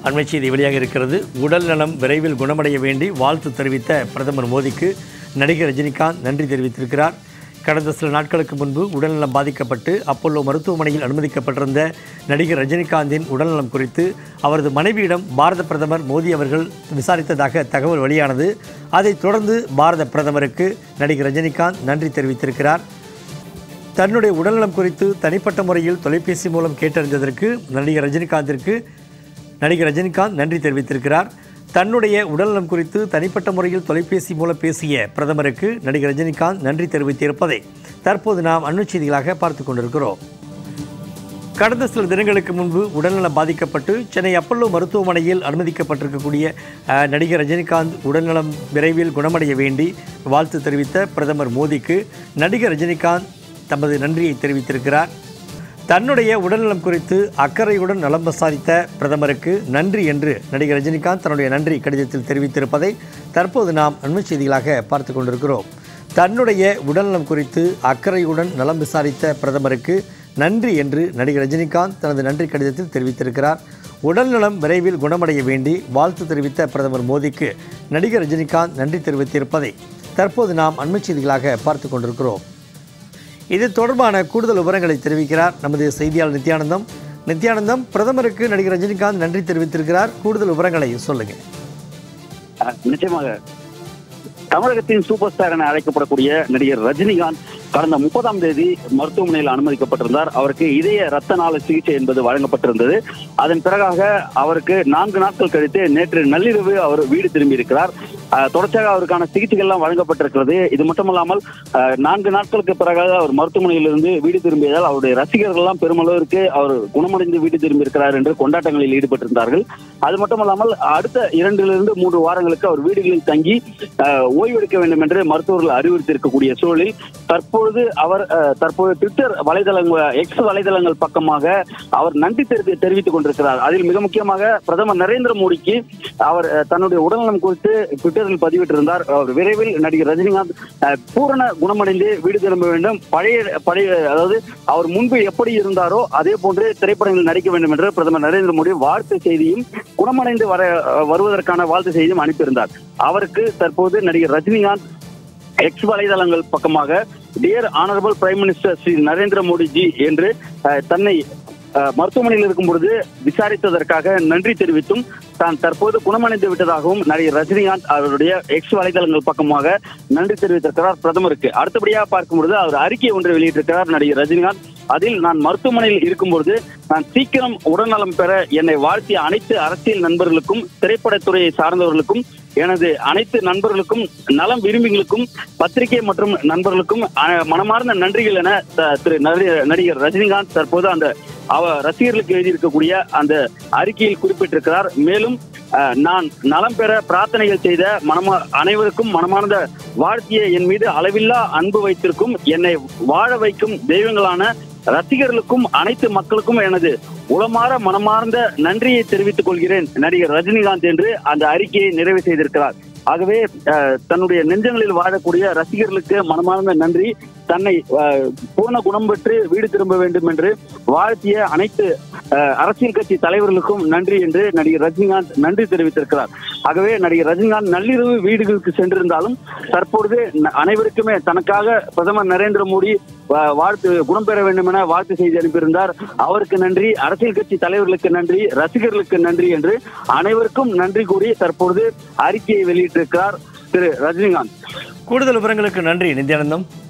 அண்மை செய்தி வெளியாக இருக்கிறது உடல் நலம் விரைவில் குணமடைய வேண்டி வாழ்த்து தெரிவித்த பிரதமர் மோடிக்கு நடிகர் ரஜினிகாந்த் நன்றி தெரிவித்திருக்கிறார் கடந்த சில நாட்களுக்கு முன்பு உடல்நலம் பாதிக்கப்பட்டு அப்போலோ மருத்துவமனையில் அனுமதிக்கப்பட்டிருந்த நடிகர் ரஜினிகாந்தின் உடல்நலம் குறித்து அவரது மனைவியிடம் பாரத பிரதமர் மோடி அவர்கள் விசாரித்ததாக தகவல் வெளியானது அதைத் தொடர்ந்து பாரத பிரதமருக்கு நடிகர் ரஜினிகாந்த் நன்றி தெரிவித்திருக்கிறார் தன்னுடைய உடல்நலம் குறித்து தனிப்பட்ட முறையில் தொலைபேசி மூலம் கேட்டறிந்ததற்கு நடிகர் ரஜினிகாந்திற்கு நடிகர் ரஜினிகாந்த் நன்றி தெரிவித்திருக்கிறார் தன்னுடைய உடல்நலம் குறித்து தனிப்பட்ட முறையில் தொலைபேசி மூலம் பேசிய பிரதமருக்கு நடிகர் ரஜினிகாந்த் நன்றி தெரிவித்திருப்பதை தற்போது நாம் அண்மைச் செய்திகளாக பார்த்து கொண்டிருக்கிறோம் கடந்த சில தினங்களுக்கு முன்பு உடல்நலம் பாதிக்கப்பட்டு சென்னை அப்பல்லோ மருத்துவமனையில் அனுமதிக்கப்பட்டிருக்கக்கூடிய அஹ், நடிகர் ரஜினிகாந்த் உடல்நலம் விரைவில் குணமடைய வேண்டி வாழ்த்து தெரிவித்த பிரதமர் மோடிக்கு நடிகர் ரஜினிகாந்த் தமது நன்றியை தெரிவித்திருக்கிறார் தன்னுடைய உடல்நலம் குறித்து அக்கறையுடன் நலம் விசாரித்த பிரதமருக்கு நன்றி என்று நடிகர் ரஜினிகாந்த் தன்னுடைய நன்றி கடிதத்தில் தெரிவித்திருப்பதை தற்போது நாம் அண்மைச் செய்திகளாக பார்த்து கொண்டிருக்கிறோம் தன்னுடைய உடல்நலம் குறித்து அக்கறையுடன் நலம் விசாரித்த பிரதமருக்கு நன்றி என்று நடிகர் ரஜினிகாந்த் தனது நன்றி கடிதத்தில் தெரிவித்திருக்கிறார் உடல்நலம் விரைவில் குணமடைய வேண்டி வாழ்த்து தெரிவித்த பிரதமர் மோடிக்கு நடிகர் ரஜினிகாந்த் நன்றி தெரிவித்திருப்பதை தற்போது நாம் அண்மைச் செய்திகளாக பார்த்து கொண்டிருக்கிறோம் இது தொடர்பான கூடுதல் விவரங்களை தெரிவிக்கிறார் நமது செய்தியாளர் நித்யானந்தம் நித்யானந்தம் பிரதமருக்கு நடிகர் ரஜினிகாந்த் நன்றி தெரிவித்திருக்கிறார் கூடுதல் விவரங்களை சொல்லுங்க அஹ், நிச்சயமாக தமிழகத்தின் சூப்பர் ஸ்டார் என அழைக்கப்படக்கூடிய நடிகர் ரஜினிகாந்த் கடந்த முப்பதாம் தேதி மருத்துவமனையில் அனுமதிக்கப்பட்டிருந்தார் அவருக்கு இதய ரத்த நாள சிகிச்சை என்பது வழங்கப்பட்டிருந்தது அதன் பிறகாக அவருக்கு நான்கு நாட்கள் கழித்து நேற்று நள்ளிரவு அவர் வீடு திரும்பி இருக்கிறார் அஹ், தொடர்ச்சியாக அவருக்கான சிகிச்சைகள் எல்லாம் வழங்கப்பட்டிருக்கிறது இது மட்டுமல்லாமல் அஹ், நான்கு நாட்களுக்கு பிறகாக அவர் மருத்துவமனையிலிருந்து வீடு திரும்பியதால் அவருடைய ரசிகர்கள் எல்லாம் பெருமளவிற்கு அவர் குணமடைந்து வீடு திரும்பி இருக்கிறார் என்று கொண்டாட்டங்களில் ஈடுபட்டிருந்தார்கள் அது மட்டுமல்லாமல் அடுத்த இரண்டிலிருந்து மூன்று வாரங்களுக்கு அவர் வீடுகளில் தங்கி அஹ், ஓய்வெடுக்க வேண்டும் என்று மருத்துவர்கள் அறிவுறுத்தியிருக்கக்கூடிய சூழலில் தற்பொழுது அவர் அஹ், தற்போது ட்விட்டர் வலைதளங்கள் எக்ஸ் வலைதளங்கள் பக்கமாக அவர் நன்றி தெரிவி தெரிவித்துக் கொண்டிருக்கிறார் அதில் மிக முக்கியமாக பிரதமர் நரேந்திர மோடிக்கு அவர் அஹ், தன்னுடைய உடல்நலம் குறித்து ட்விட்டரில் பதிவிட்டிருந்தார் அவர் விரைவில் நடிகர் ரஜினிகாந்த் அஹ், பூரண குணமடைந்து வீடு திரும்ப வேண்டும் பழைய பழைய அதாவது அவர் முன்பு எப்படி இருந்தாரோ அதே போன்று திரைப்படங்களில் நடிக்க வேண்டும் என்று பிரதமர் நரேந்திர மோடி வாழ்த்து செய்தியும் குணமடைந்து வர வருவதற்கான வாழ்த்து செய்தியும் அனுப்பியிருந்தார் அவருக்கு தற்போது நடிகர் ரஜினிகாந்த் எக்ஸ் வலைதளங்கள் பக்கமாக dear honourable prime minister Shri Narendra Modiji என்று அஹ், தன்னை அஹ், மருத்துவமனையில் இருக்கும் பொழுது விசாரித்ததற்காக நன்றி தெரிவித்தும் தான் தற்போது குணமடைந்து விட்டதாகவும் நடிகர் ரஜினிகாந்த் அவருடைய எக்ஸ் வலைதளங்கள் பக்கமாக நன்றி தெரிவித்திருக்கிறார் பிரதமருக்கு அடுத்தபடியாக பார்க்கும் பொழுது அவர் அறிக்கை ஒன்றை வெளியிட்டிருக்கிறார் நடிகர் ரஜினிகாந்த் அதில் நான் மருத்துவமனையில் இருக்கும்பொழுது நான் சீக்கிரம் உடல்நலம் பெற என்னை வாழ்த்திய அனைத்து அரசியல் நண்பர்களுக்கும் திரைப்படத்துறையை சார்ந்தவர்களுக்கும் எனது அனைத்து நண்பர்களுக்கும் நலம் விரும்பிகளுக்கும் பத்திரிகை மற்றும் நண்பர்களுக்கும் அஹ், மனமார்ந்த நன்றிகள் என த- திரு நடி- நடிகர் ரஜினிகாந்த் தற்போது அந்த அவ ரசிகர்களுக்கு எழுதியிருக்கக்கூடிய அந்த அறிக்கையில் குறிப்பிட்டிருக்கிறார் மேலும் அஹ், நான் நலம் பெற பிரார்த்தனைகள் செய்த மனமா அனைவருக்கும் மனமார்ந்த வாழ்த்திய என் மீது அளவில்லா அன்பு வைத்திருக்கும் என்னை வாழ வைக்கும் தெய்வங்களான ரசிகர்களுக்கும் அனைத்து மக்களுக்கும் எனது உளமாற மனமார்ந்த நன்றியை தெரிவித்துக் கொள்கிறேன் நடிகர் ரஜினிகாந்த் என்று அந்த அறிக்கையை நிறைவு செய்திருக்கிறார் ஆகவே அஹ், தன்னுடைய நெஞ்சங்களில் வாழக்கூடிய ரசிகர்களுக்கு மனமார்ந்த நன்றி தன்னை அஹ், பூர்ண குணம் பெற்று வீடு திரும்ப வேண்டும் என்று வாழ்த்திய அனைத்து அஹ், அரசியல் கட்சி தலைவர்களுக்கும் நன்றி என்று நடிகர் ரஜினிகாந்த் நன்றி தெரிவித்திருக்கிறார் ஆகவே நடிகர் ரஜினிகாந்த் நள்ளிரவு வீடுகளுக்கு சென்றிருந்தாலும் தற்பொழுது ந- அனைவருக்குமே தனக்காக பிரதமர் நரேந்திர மோடி வா- வாழ்த்து குணம் பெற வேண்டும் என வாழ்த்து செய்தி அனுப்பியிருந்தார் அவருக்கு நன்றி அரசியல் கட்சி தலைவர்களுக்கு நன்றி ரசிகர்களுக்கு நன்றி என்று அனைவருக்கும் நன்றி கூறி தற்பொழுது அறிக்கையை வெளியிட்டிருக்கிறார் திரு ரஜினிகாந்த் கூடுதல் விவரங்களுக்கு நன்றி நித்யானந்தம்